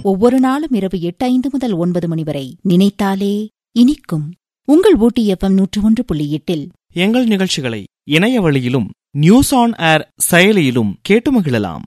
ஒவ்வொரு நாளும் இரவு எட்டு ஐந்து முதல் ஒன்பது மணி வரை நினைத்தாலே இனிக்கும் உங்கள் ஊட்டி எஃப்எம் நூற்று ஒன்று புள்ளி எட்டில் எங்கள் நிகழ்ச்சிகளை இணைய வழியிலும் நியூஸ் ஆன் ஏர் செயலியிலும் கேட்டு மகிழலாம்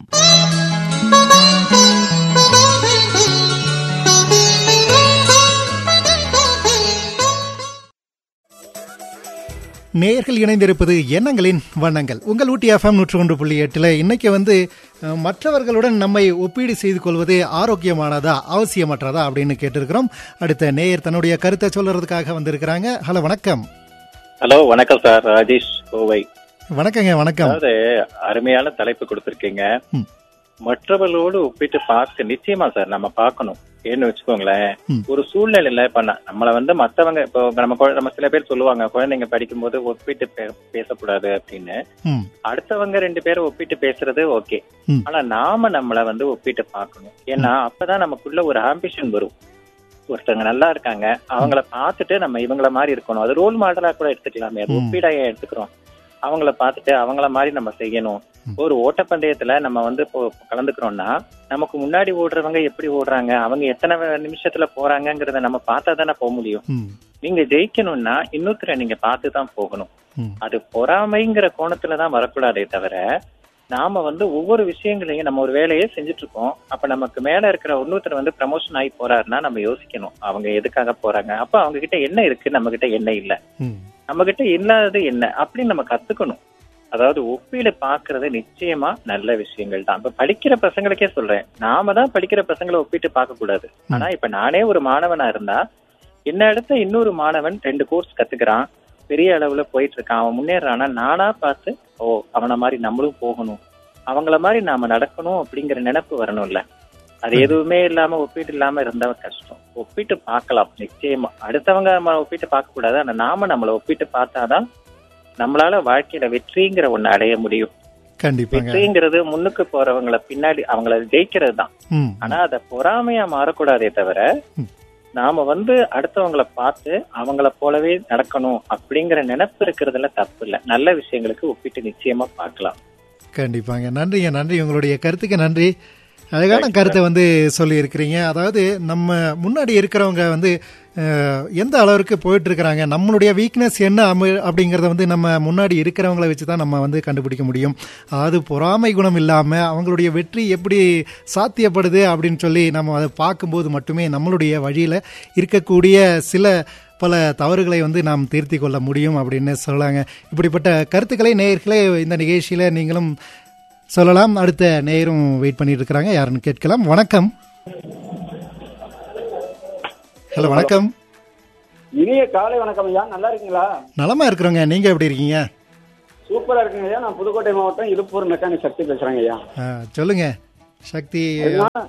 நேயர்கள் இணைந்திருப்பது எண்ணங்களின் வண்ணங்கள் உங்கள் ஊட்டி எஃப்எம் நூற்று ஒன்று புள்ளி எட்டில் இன்னைக்கு வந்து அஹ், மற்றவர்களுடன் நம்மை ஒப்பீடு செய்து கொள்வது ஆரோக்கியமானதா அவசியமற்றதா அப்படின்னு கேட்டிருக்கிறோம் அடுத்த நேயர் தன்னுடைய கருத்தை சொல்றதுக்காக வந்திருக்கிறாங்க ஹலோ வணக்கம் ஹலோ வணக்கம் சார் ராஜேஷ் கோவை வணக்கங்க வணக்கம் அதாவது அருமையான தலைப்பு கொடுத்திருக்கீங்க ம். மற்றவர்களோடு ஒப்பிட்டு பார்க்க நிச்சயமா சார் நம்ம பார்க்கணும் ஏன்னு வச்சுக்கோங்களேன் ம். ஒரு சூழ்நிலையில இப்ப ந- நம்மள வந்து மத்தவங்க இப்போ நம்ம குழ- நம்ம சில பேர் சொல்லுவாங்க குழந்தைங்க படிக்கும்போது ஒப்பிட்டு பே- பேசக்கூடாது அப்படின்னு ம் அடுத்தவங்க ரெண்டு பேரும் ஒப்பிட்டு பேசுறது ஓகே ம். ஆனா நாம நம்மள வந்து ஒப்பிட்டு பார்க்கணும் ஏன்னா அப்பதான் நமக்குள்ள ஒரு ஆம்பிஷன் வரும் ஒருத்தவங்க நல்லா இருக்காங்க அவங்கள பார்த்துட்டு நம்ம இவங்கள மாதிரி இருக்கணும் அது ரோல் மாடலா கூட எடுத்துக்கலாமே அது ம். ஒப்பீடா ஏன் எடுத்துக்கிறோம் அவங்கள பார்த்துட்டு அவங்கள மாதிரி நம்ம செய்யணும் ம். ஒரு ஓட்டப்பந்தயத்துல நம்ம வந்து இப்போ கலந்துக்கிறோம்னா நமக்கு முன்னாடி ஓடுறவங்க எப்படி ஓடுறாங்க அவங்க எத்தனை நிமிஷத்துல போறாங்கங்கிறத நம்ம பார்த்தா தானே போக முடியும் ம் நீங்க ஜெயிக்கணும்னா இன்னொருத்தரை நீங்க பார்த்து தான் போகணும் ம் அது பொறாமைங்கிற கோணத்துல தான் வரக்கூடாதே தவிர நாம வந்து ஒவ்வொரு விஷயங்களையும் நம்ம ஒரு வேலையை செஞ்சுட்டு இருக்கோம் அப்ப நமக்கு மேல இருக்கிற இன்னொருத்தர் வந்து ப்ரமோஷன் ஆகி போறாருன்னா நம்ம யோசிக்கணும் அவங்க எதுக்காக போறாங்க அப்ப அவங்க கிட்ட என்ன இருக்கு நம்ம கிட்ட என்ன இல்ல ம் நம்ம கிட்ட இல்லாதது என்ன அப்படின்னு நம்ம கத்துக்கணும் அதாவது ஒப்பீடு பாக்குறது நிச்சயமா நல்ல விஷயங்கள் தான் இப்ப படிக்கிற பசங்களுக்கே சொல்றேன் நாம தான் படிக்கிற பசங்களை ஒப்பிட்டு பார்க்க கூடாது ஆனா இப்ப நானே ஒரு மாணவனா இருந்தா என்ன அடுத்த இன்னொரு மாணவன் ரெண்டு கோர்ஸ் கத்துக்கிறான் பெரிய அளவுல போயிட்டு இருக்கான் அவன் முன்னேறானா நானா பார்த்து ஓ அவன மாதிரி நம்மளும் போகணும் அவங்கள மாதிரி நாம நடக்கணும் அப்படிங்கிற நினைப்பு வரணும்ல அது எதுவுமே இல்லாம ஒப்பீட்டு இல்லாம இருந்தா கஷ்டம் ஒப்பிட்டு பார்க்கலாம் நிச்சயமா அடுத்தவங்க நம்ம ஒப்பிட்டு பார்க்க கூடாது ஆனா நாம நம்மள ஒப்பிட்டு பார்த்தாதான் நம்மளால வாழ்க்கையில வெற்றிங்கிற ஒண்ணு அடைய முடியும் கண்டிப்பாங்க வெற்றிங்கிறது முன்னுக்கு போறவங்கள பின்னாடி அவங்கள ஜெயிக்கிறது தான் ம் ஆனா அத பொறாமையா மாறக்கூடாதே தவிர ம். நாம வந்து அடுத்தவங்கள பார்த்து அவங்கள போலவே நடக்கணும் அப்படிங்கிற நினைப்பு இருக்கிறதுல தப்பு இல்ல நல்ல விஷயங்களுக்கு ஒப்பிட்டு நிச்சயமா பார்க்கலாம் கண்டிப்பாங்க நன்றிங்க நன்றி உங்களுடைய கருத்துக்கு நன்றி அழகான கருத்தை வந்து சொல்லி இருக்கிறீங்க அதாவது நம்ம முன்னாடி இருக்கிறவங்க வந்து அஹ், எந்த அளவிற்கு போயிட்டு இருக்கிறாங்க நம்மளுடைய வீக்னஸ் என்ன அம- அப்படிங்கறத வந்து நம்ம முன்னாடி இருக்கிறவங்கள வச்சு தான் நம்ம வந்து கண்டுபிடிக்க முடியும் அதாவது பொறாமை குணம் இல்லாமல் அவங்களுடைய வெற்றி எப்படி சாத்தியப்படுது அப்படின்னு சொல்லி நம்ம அதை பார்க்கும்போது மட்டுமே நம்மளுடைய வழியில் இருக்கக்கூடிய சில பல தவறுகளை வந்து நாம் திருத்தி கொள்ள முடியும் அப்படின்னு சொல்லலாங்க இப்படிப்பட்ட கருத்துக்களை நேயர்களே இந்த நிகழ்ச்சியில நீங்களும் சொல்லலாம் அடுத்த நேயரும் வெயிட் பண்ணிட்டு இருக்கிறாங்க யாருன்னு கேட்கலாம் வணக்கம் ஹலோ வணக்கம் இனிய காலை வணக்கம் ஐயா நல்லா இருக்கீங்களா நலமா இருக்கிறோங்க நீங்க எப்படி இருக்கீங்க சூப்பரா இருக்குங்க ஐயா நான் புதுக்கோட்டை மாவட்டம் இலுப்பூர் மெக்கானிக் சக்தி பேசுறேங்க ஐயா ஆ, சொல்லுங்க சக்தி அருமையான-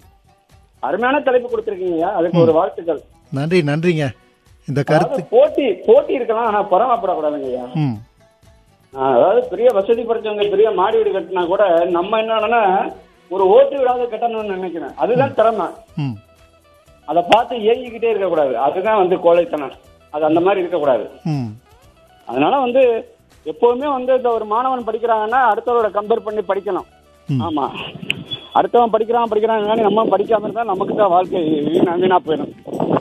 அருமையான தலைப்பு கொடுத்துருக்கீங்க ஐயா அதுக்கு ஒரு வாழ்த்துக்கள் நன்றி நன்றிங்க இந்த கருத்து அதாவது போட்டி போட்டி இருக்கலாம் ஆனா பொறாமப்படக்கூடாதுங்க ஐயா ம் ஆ, அதாவது பெரிய வசதி படைச்சவங்க பெரிய மாடி வீடு கட்டினா கூட நம்ம என்னன்னா ஒரு ஓட்டு விடாத கட்டணும்னு நினைக்கிறேன் அதுதான் திறமை ம் அதை பார்த்து ஏங்கிக்கிட்டே இருக்கக்கூடாது அதுதான் வந்து கோழைத்தனம் அது அந்த மாதிரி இருக்கக்கூடாது ம் அதனால வந்து எப்பவுமே வந்து இந்த ஒரு மாணவன் படிக்கிறாங்கன்னா அடுத்தவரோட கம்பேர் பண்ணி படிக்கணும் ம். ஆமா அடுத்தவன் படிக்கிறான் படிக்கிறான் நம்ம படிக்காம இருந்தா நமக்கு தான் வாழ்க்கை வீணா வீணா போயிடும்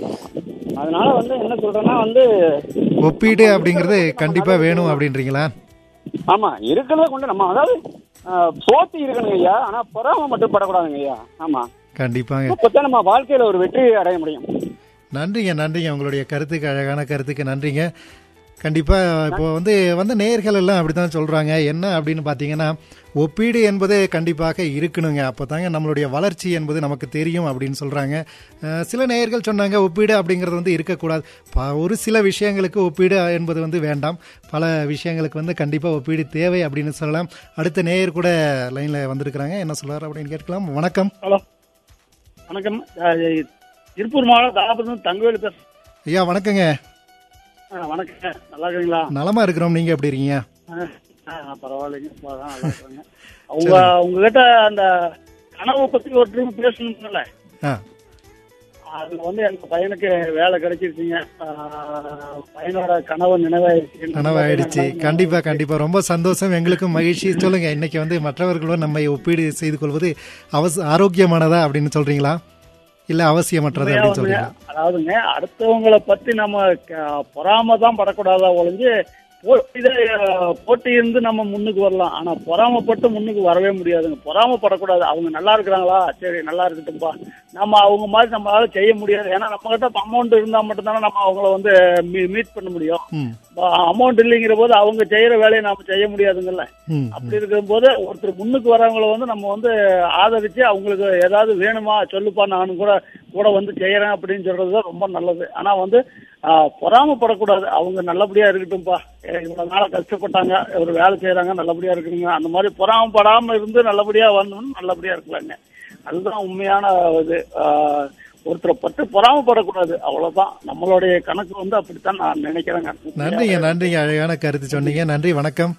அதனால வந்து என்ன சொல்றேன்னா வந்து ஒப்பீடு அப்படிங்கிறது கண்டிப்பா வேணும் அப்படின்றீங்களா ஆமா இருக்கிறத கொண்டு நம்ம அதாவது ஆஹ், போட்டி இருக்கணுங்க ஐயா ஆனா பொறாம மட்டும் படக்கூடாதுங்க ஐயா ஆமா கண்டிப்பாங்க அப்பதான் நம்ம வாழ்க்கையில ஒரு வெற்றி அடைய முடியும் நன்றிங்க நன்றிங்க உங்களுடைய கருத்துக்கு அழகான கருத்துக்கு நன்றிங்க கண்டிப்பாக இப்போ வந்து வந்த நேயர்கள் எல்லாம் அப்படி தான் சொல்கிறாங்க என்ன அப்படின்னு பார்த்தீங்கன்னா ஒப்பீடு என்பது கண்டிப்பாக இருக்கணுங்க அப்போ தாங்க நம்மளுடைய வளர்ச்சி என்பது நமக்கு தெரியும் அப்படின்னு சொல்கிறாங்க சில நேயர்கள் சொன்னாங்க ஒப்பீடு அப்படிங்கிறது வந்து இருக்கக்கூடாது ப- ஒரு சில விஷயங்களுக்கு ஒப்பீடு என்பது வந்து வேண்டாம் பல விஷயங்களுக்கு வந்து கண்டிப்பாக ஒப்பீடு தேவை அப்படின்னு சொல்லலாம் அடுத்த நேயர் கூட லைனில் வந்திருக்கிறாங்க என்ன சொல்றாரு அப்படின்னு கேட்கலாம் வணக்கம் ஹலோ வணக்கம் அஹ், திருப்பூர் மாவட்டம் தாபரம் தங்கவேலு பேச ஐயா வணக்கங்க வணக்கங்க நல்லா இருக்கீங்களா நலமா இருக்கிறோம் நீங்கள் எப்படி இருக்கீங்க அஹ், அஹ், பரவாயில்லைங்க சும்மா தான் நல்லா இருக்கிறாங்க உங்க உங்ககிட்ட அந்த கனவு பத்தி ஒரு ட்ரீம் பேசணும்ல ஆ அதுல வந்து எங்க பையனுக்கு வேலை கிடைச்சிருச்சுங்க அஹ், பையனோட கனவு நினைவாயிருச்சு கனவாயிடுச்சு கண்டிப்பா கண்டிப்பா ரொம்ப சந்தோஷம் எங்களுக்கும் மகிழ்ச்சி சொல்லுங்க இன்னைக்கு வந்து மற்றவர்களோட நம்மை ஒப்பீடு செய்து கொள்வது அவச ஆரோக்கியமானதா அப்படின்னு சொல்றீங்களா இல்ல அவசியமற்றது உண்மையா அப்படின்னு உண்மையா. சொல்றீங்க அதாவதுங்க அடுத்தவங்கள பத்தி நம்ம க- பொறாம தான் படக்கூடாதா ஒழிஞ்சு போட்டி போட்டி இருந்து நம்ம முன்னுக்கு வரலாம் ஆனா பொறாமப்பட்டு முன்னுக்கு வரவே முடியாதுங்க பொறாமப்படக்கூடாது அவங்க நல்லா இருக்கிறாங்களா சரி நல்லா இருக்கட்டும்பா நம்ம அவங்க மாதிரி நம்மளால செய்ய முடியாது ஏன்னா நம்ம கிட்ட அமௌண்ட் இருந்தா மட்டும்தானே நம்ம அவங்கள வந்து மீட் பண்ண முடியும் ம், அமௌண்ட் இல்லைங்கிற போது அவங்க செய்யற வேலையை நாம செய்ய முடியாதுங்கல்ல ம், அப்படி இருக்கும்போது ஒருத்தர் முன்னுக்கு வரவங்கள வந்து நம்ம வந்து ஆதரிச்சு அவங்களுக்கு ஏதாவது வேணுமா சொல்லுப்பா நானும் கூட கூட வந்து செய்யறேன் அப்படின்னு சொல்றது தான் ரொம்ப நல்லது ஆனா வந்து ஆஹ், பொறாமைப்படக்கூடாது அவங்க நல்லபடியா இருக்கட்டும்பா ஏ, இவ்வளவு நாளா கஷ்டப்பட்டாங்க ஒரு வேலை செய்யறாங்க நல்லபடியா இருக்குங்க அந்த மாதிரி பொறாமைப்படாம இருந்து நல்லபடியா வந்தோம்னு நல்லபடியா இருக்கலாங்க அதுதான் உண்மையான இது ஆஹ், ஒருத்தரை பற்றி பொறாமைப்படக்கூடாது அவ்வளவுதான் நம்மளுடைய கணக்கு வந்து அப்படித்தான் நான் நினைக்கிறேங்க நன்றிங்க நன்றிங்க அழகான கருத்து சொன்னீங்க நன்றி வணக்கம்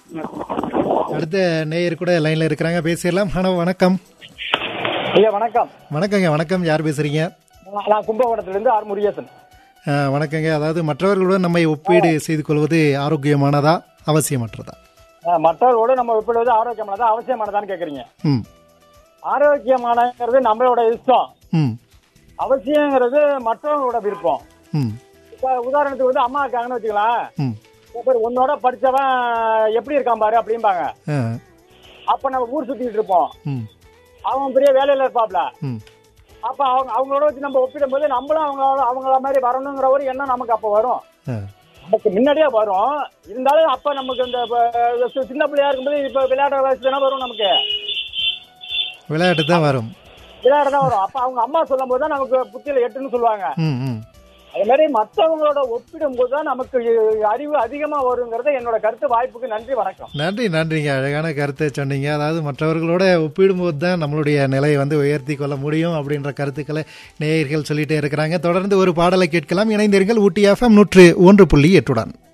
அடுத்த நேயர் கூட லைன்ல இருக்கிறாங்க பேசிடலாம் ஹலோ வணக்கம் ஐயா வணக்கம் வணக்கங்க வணக்கம் யார் பேசுறீங்க நான் நான் கும்பகோணத்திலிருந்து ஆர் முருகேசன் அஹ், வணக்கங்க அதாவது மற்றவர்களுடன் நம்மை ஒப்பீடு செய்து கொள்வது ஆரோக்கியமானதா அவசியமற்றதா அஹ், மற்றவர்களோட நம்ம ஒப்பிடுவது ஆரோக்கியமானதா அவசியமானதான்னு கேக்குறீங்க ம் ஆரோக்கியமானங்கிறது நம்மளோட இஷ்டம் ம் அவசியங்கிறது மற்றவங்களோட விருப்பம் ம் இப்ப உதாரணத்துக்கு வந்து அம்மா இருக்காங்கன்னு வச்சுக்கலாம் ம் இப்ப உன்னோட படிச்சவன் எப்படி இருக்கான் பாரு அப்படிம்பாங்க ஆ, அப்ப நம்ம ஊர் சுத்திட்டு இருப்போம் ம் அவன் பெரிய வேலையில இருப்பாப்ல ம் அப்ப அவங்க அவங்களோட வச்சு நம்ம ஒப்பிடும் போது நம்மளும் அவங்களோட அவங்கள மாதிரி வரணுங்கிற ஒரு எண்ணம் நமக்கு அப்ப வரும் ஆ, நமக்கு முன்னாடியே வரும் இருந்தாலும் அப்ப நமக்கு இந்த இப்ப சி- சின்ன பிள்ளையா இருக்கும்போது இப்ப விளையாடுற வயசு தானே வரும் நமக்கு விளையாட்டு தான் வரும் விளையாட தான் வரும் அப்ப அவங்க அம்மா சொல்லும் போது தான் நமக்கு புத்தியில எட்டுன்னு சொல்லுவாங்க ம் ம் அதே மாதிரி மற்றவங்களோட ஒப்பிடும் போது தான் நமக்கு அறிவு அதிகமா வருங்கிறது என்னோட கருத்து வாய்ப்புக்கு நன்றி வணக்கம் நன்றி நன்றிங்க அழகான கருத்தை சொன்னீங்க அதாவது மற்றவர்களோட ஒப்பிடும்போது தான் நம்மளுடைய நிலையை வந்து உயர்த்தி கொள்ள முடியும் அப்படின்ற கருத்துக்களை நேயர்கள் சொல்லிட்டே இருக்கிறாங்க தொடர்ந்து ஒரு பாடலை கேட்கலாம் இணைந்தீர்கள் ஊட்டி எஃப்எம் நூற்று ஒன்று புள்ளி எட்டுடன்